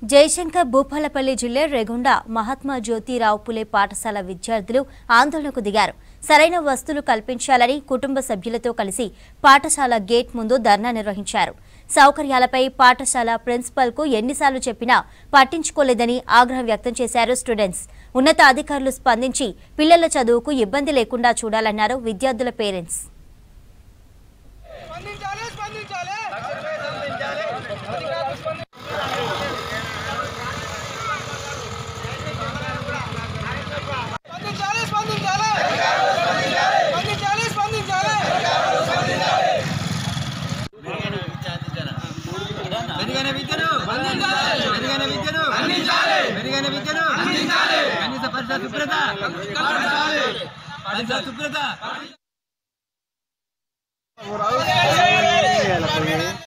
జయశంకర్ భూపాలపల్లి జిల్లా రేగొండ మహాత్మా జ్యోతిరావు పులే పాఠశాల విద్యార్థులు ఆందోళనకు దిగారు సరైన వస్తువులు కల్పించాలని కుటుంబ సభ్యులతో కలిసి పాఠశాల గేట్ ముందు ధర్నా నిర్వహించారు సౌకర్యాలపై పాఠశాల ప్రిన్సిపల్ కు ఎన్నిసార్లు చెప్పినా పట్టించుకోలేదని ఆగ్రహం వ్యక్తం చేశారు స్టూడెంట్స్ ఉన్నత అధికారులు స్పందించి పిల్లల చదువుకు ఇబ్బంది లేకుండా చూడాలన్నారు విద్యార్థుల పేరెంట్స్ స్పందించాలి స్పందించాలి స్పందించాలి స్పందించాలి స్పందించాలి స్పందించాలి మెరుగైన విద్యను మెరుగైన విద్యను మెరుగైన విద్యను కనీస పరిసర శుభ్రత పరిసర శుభ్రత